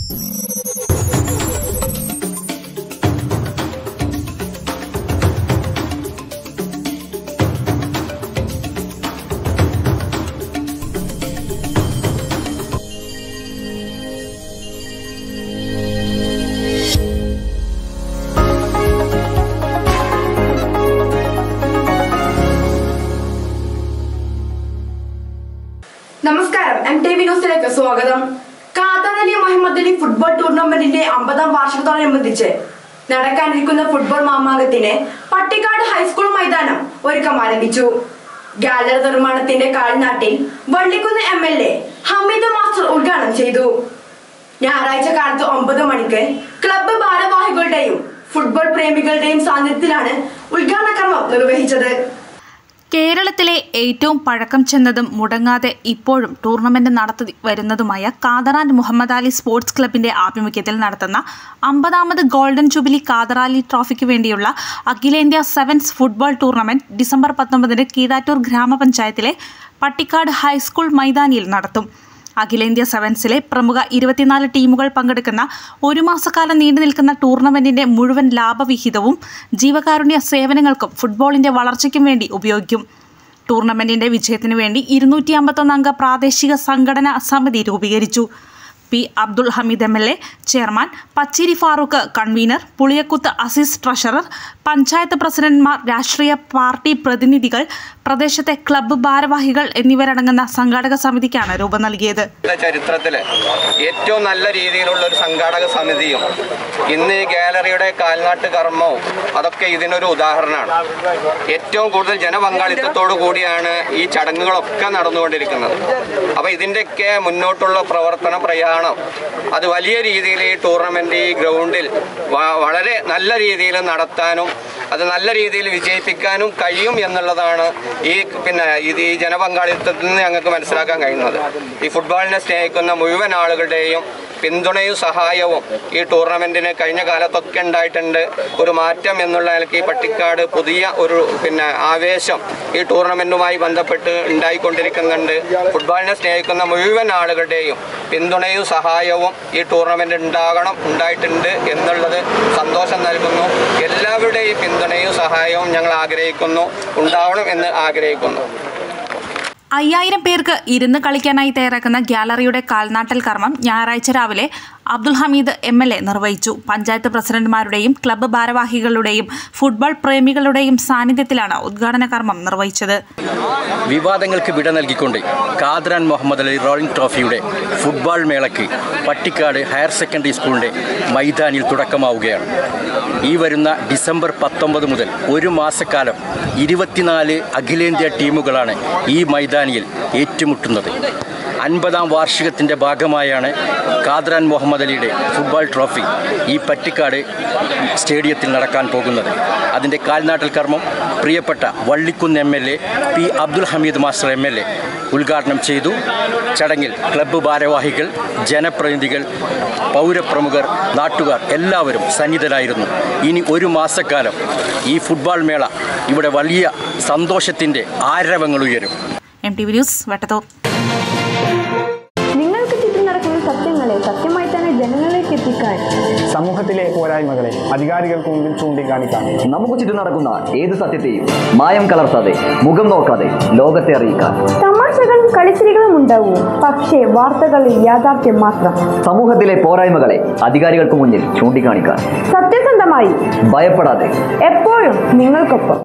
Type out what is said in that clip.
നമസ്കാരം M T V ന്യൂസിലേക്ക് സ്വാഗതം ഖാദർ അലി മുഹമ്മദ് അലി ഫുട്ബോൾ ടൂർണമെന്റിന്റെ അമ്പതാം വാർഷികത്തോടനുബന്ധിച്ച് നടക്കാനിരിക്കുന്ന ഫുട്ബോൾ മാമാങ്കത്തിന് പട്ടിക്കാട് ഹൈസ്കൂൾ മൈതാനം ഒരുക്കം ആരംഭിച്ചു ഗാലറി നിർമ്മാണത്തിന്റെ കാൽനാട്ടിൽ Vallikkunnu M L A Hameed master ഉദ്ഘാടനം ചെയ്തു ഞായറാഴ്ച കാലത്ത് ഒമ്പത് മണിക്ക് ക്ലബ്ബ് ഭാരവാഹികളുടെയും ഫുട്ബോൾ പ്രേമികളുടെയും സാന്നിധ്യത്തിലാണ് ഉദ്ഘാടന കർമ്മം നിർവഹിച്ചത് കേരളത്തിലെ ഏറ്റവും പഴക്കം ചെന്നതും മുടങ്ങാതെ ഇപ്പോഴും ടൂർണമെന്റ് നടത്തി വരുന്നതുമായ കാദറാൻ മുഹമ്മദ് അലി സ്പോർട്സ് ക്ലബിന്റെ ആഭിമുഖ്യത്തിൽ നടത്തുന്ന അമ്പതാമത് ഗോൾഡൻ ജൂബിലി കാദറാലി ട്രോഫിക്ക് വേണ്ടിയുള്ള അഖിലേന്ത്യാ സെവൻസ് ഫുട്ബോൾ ടൂർണമെന്റ് ഡിസംബർ പത്തൊമ്പതിന് കീഴാറ്റൂർ ഗ്രാമപഞ്ചായത്തിലെ പട്ടിക്കാട് ഹൈസ്കൂൾ മൈതാനിയിൽ നടത്തും അഖിലേന്ത്യാ സെവൻസിലെ പ്രമുഖ ഇരുപത്തിനാല് ടീമുകൾ പങ്കെടുക്കുന്ന ഒരു മാസക്കാലം നീണ്ടു നിൽക്കുന്ന ടൂർണമെന്റിന്റെ മുഴുവൻ ലാഭവിഹിതവും ജീവകാരുണ്യ സേവനങ്ങൾക്കും ഫുട്ബോളിന്റെ വളർച്ചയ്ക്കും വേണ്ടി ഉപയോഗിക്കും ടൂർണമെന്റിന്റെ വിജയത്തിനു വേണ്ടി ഇരുന്നൂറ്റി അമ്പത്തൊന്ന് അംഗ പ്രാദേശിക സംഘടനാ സമിതി രൂപീകരിച്ചു P Abdul Hameed M L A chairman Pacheri Farooq convener Puliyakkuth Azeez treasurer panchayat പ്രസിഡന്റ്മാർ രാഷ്ട്രീയ പാർട്ടി പ്രതിനിധികൾ പ്രദേശത്തെ ക്ലബ്ബ് ഭാരവാഹികൾ എന്നിവരടങ്ങുന്ന സംഘാടക സമിതിക്കാണ് രൂപം നൽകിയത് യുടെ ചരിത്രത്തില് ഏറ്റവും നല്ല രീതിയിലുള്ള ഒരു സംഘാടക സമിതിയും ഇന്ന് ഈ ഗാലറിയുടെ കാൽനാട്ട് കർമ്മവും അതൊക്കെ ഇതിനൊരു ഉദാഹരണമാണ് ഏറ്റവും കൂടുതൽ ജനപങ്കാളിത്തത്തോടു കൂടിയാണ് ഈ ചടങ്ങുകളൊക്കെ നടന്നുകൊണ്ടിരിക്കുന്നത് അപ്പോൾ ഇതിൻ്റെയൊക്കെ മുന്നോട്ടുള്ള പ്രവർത്തന പ്രയാണം അത് വലിയ രീതിയിൽ ഈ ടൂർണമെന്റ് ഈ ഗ്രൗണ്ടിൽ വ- വളരെ നല്ല രീതിയിൽ നടത്താനും അത് നല്ല രീതിയിൽ വിജയിപ്പിക്കാനും കഴിയും എന്നുള്ളതാണ് ഈ പിന്നെ ഇത് ഈ ജനപങ്കാളിത്തത്തിൽ നിന്ന് ഞങ്ങൾക്ക് മനസ്സിലാക്കാൻ കഴിയുന്നത് ഈ ഫുട്ബോളിനെ സ്നേഹിക്കുന്ന മുഴുവൻ ആളുകളുടെയും പിന്തുണയും സഹായവും ഈ ടൂർണമെന്റിന് കഴിഞ്ഞ കാലത്തൊക്കെ ഉണ്ടായിട്ടുണ്ട് ഒരു മാറ്റം എന്നുള്ള നിലയ്ക്ക് ഈ പട്ടിക്കാട് പുതിയ ഒരു പിന്നെ ആവേശം ഈ ടൂർണമെന്റുമായി ബന്ധപ്പെട്ട് ഉണ്ടായിക്കൊണ്ടിരിക്കുന്നുണ്ട് ഫുട്ബോളിനെ സ്നേഹിക്കുന്ന മുഴുവൻ ആളുകളുടെയും പിന്തുണയും സഹായവും ഈ ടൂർണമെന്റ് ഉണ്ടാകണം ഉണ്ടായിട്ടുണ്ട് എന്നുള്ളത് സന്തോഷം നൽകുന്നു എല്ലാവരുടെയും പിന്തുണയും സഹായവും ഞങ്ങൾ ആഗ്രഹിക്കുന്നു ഉണ്ടാവണം എന്ന് ആഗ്രഹിക്കുന്നു അയ്യായിരം പേർക്ക് ഇരുന്ന് കളിക്കാനായി തയ്യാറാക്കുന്ന ഗ്യാലറിയുടെ കാൽനാട്ടൽ കർമ്മം ഞായറാഴ്ച രാവിലെ Abdul Hameed M L A നിർവഹിച്ചു പഞ്ചായത്ത് പ്രസിഡന്റുമാരുടെയും ക്ലബ്ബ് ഭാരവാഹികളുടെയും ഫുട്ബോൾ പ്രേമികളുടെയും സാന്നിധ്യത്തിലാണ് ഉദ്ഘാടന കർമ്മം നിർവഹിച്ചത് വിവാദങ്ങൾക്ക് വിട നൽകിക്കൊണ്ട് കാദ്രാൻ മുഹമ്മദ് അലി റോളിംഗ് ട്രോഫിയുടെ ഫുട്ബോൾ മേളയ്ക്ക് പട്ടിക്കാട് ഹയർ സെക്കൻഡറി സ്കൂളിൻ്റെ മൈതാനിൽ തുടക്കമാവുകയാണ് ഈ വരുന്ന ഡിസംബർ പത്തൊമ്പത് മുതൽ ഒരു മാസക്കാലം ഇരുപത്തിനാല് അഖിലേന്ത്യാ ടീമുകളാണ് ഈ മൈതാനിയിൽ ഏറ്റുമുട്ടുന്നത് അൻപതാം വാർഷികത്തിൻ്റെ ഭാഗമായാണ് കാദ്രാൻ മുഹമ്മദ് അലിയുടെ ഫുട്ബോൾ ട്രോഫി ഈ പട്ടിക്കാട് സ്റ്റേഡിയത്തിൽ നടക്കാൻ പോകുന്നത് അതിൻ്റെ കാൽനാട്ടൽ കർമ്മം പ്രിയപ്പെട്ട Vallikkunnu M L A P Abdul Hameed master M L A ഉദ്ഘാടനം ചെയ്തു ചടങ്ങിൽ ക്ലബ്ബ് ഭാരവാഹികൾ ജനപ്രതിനിധികൾ പൗരപ്രമുഖർ നാട്ടുകാർ എല്ലാവരും സന്നിധരായിരുന്നു ഇനി ഒരു മാസക്കാലം ഈ ഫുട്ബോൾ മേള ഇവിടെ വലിയ സന്തോഷത്തിൻ്റെ ആരവങ്ങൾ ഉയരും M T V news Vettathur നിങ്ങൾക്ക് ചുറ്റും നടക്കുന്ന സത്യങ്ങളെ സത്യമായി തന്നെ ജനങ്ങളിലേക്ക് എത്തിക്കാൻ സമൂഹത്തിലെ പോരായ്മകളെ അധികാരികൾക്ക് മുമ്പിൽ ചൂണ്ടിക്കാണിക്കാം നമുക്ക് ചുറ്റും നടക്കുന്ന ഏത് സത്യത്തെയും മായം കലർത്താതെ മുഖം നോക്കാതെ ലോകത്തെ അറിയിക്കാം തമാശകളും കളിച്ചിരികളും ഉണ്ടാവും പക്ഷേ വാർത്തകളിൽ യാഥാർത്ഥ്യം മാത്രം സമൂഹത്തിലെ പോരായ്മകളെ അധികാരികൾക്ക് മുന്നിൽ ചൂണ്ടിക്കാണിക്കാൻ സത്യസന്ധമായി ഭയപ്പെടാതെ എപ്പോഴും നിങ്ങൾക്കൊപ്പം